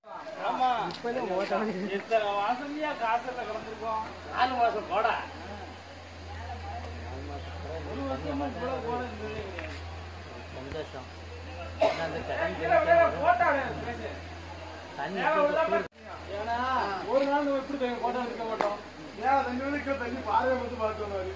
ஆமா இப்பதான் ஓட்டம் எத்தனை மாசம்யா காசுல கிடந்திருக்கோம் நாலு மாசம் போடா ஒரு வருஷமா இவ்வளவு போட இருந்ததே கிடையாது. சந்தோஷம் நான் அந்த கடன் கீழே விட போட்டோ எடுத்து பேசு. தண்ணி மேல விடாம ஏன்னா, ஒரு நாள் நம்ம எப்படி தெரியும் போட்டோ எடுக்க மாட்டோம் ஏன் தண்ணி வந்து தண்ணி பாறையை மட்டும் பார்த்து மாதிரி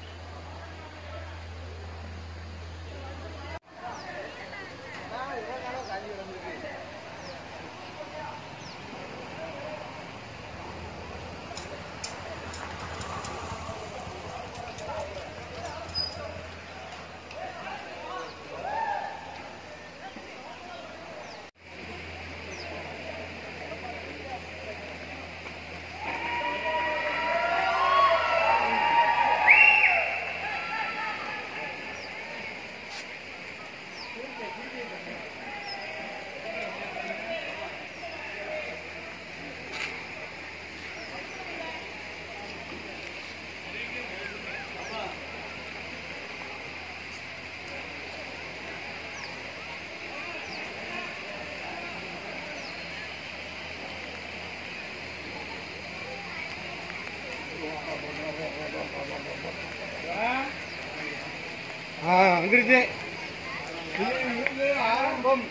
ஆ வந்துருச்சு இது ஆரம்பம்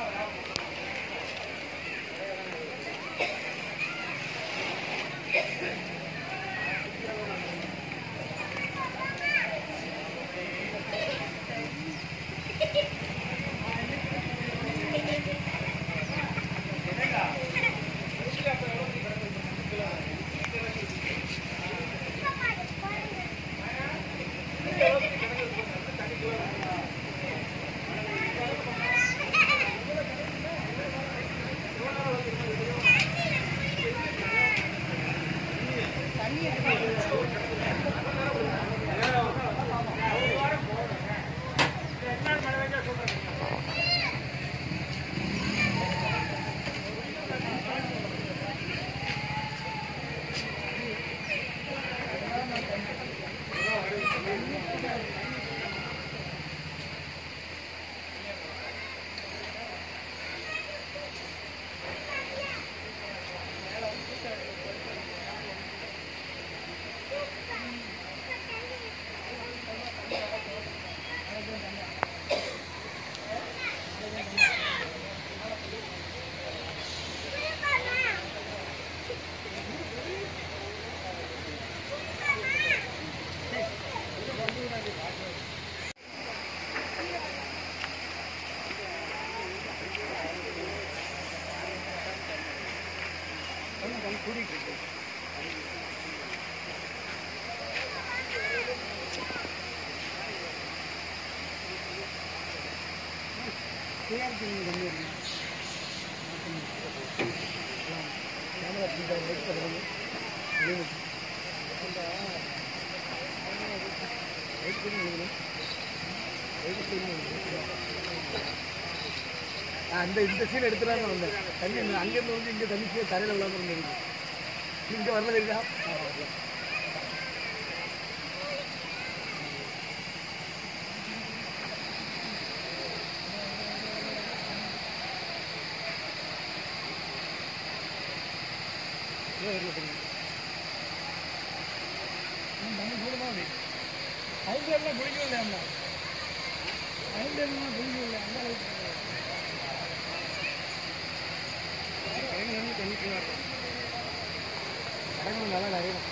அந்த இந்த சீன் எடுத்துடாம வந்தேன் தண்ணி அங்கேருந்து வந்து இங்கே தண்ணி கீழே தரையில் விழாம இருந்தது இங்கே வரல இருக்கா ஐந்தெல்லாம் குடிக்கவே இல்லை அம்மா ஐந்தெல்லாம் குடிக்கவே இல்லை அந்த அளவுக்கு கடற்கரை நல்லா நிறைய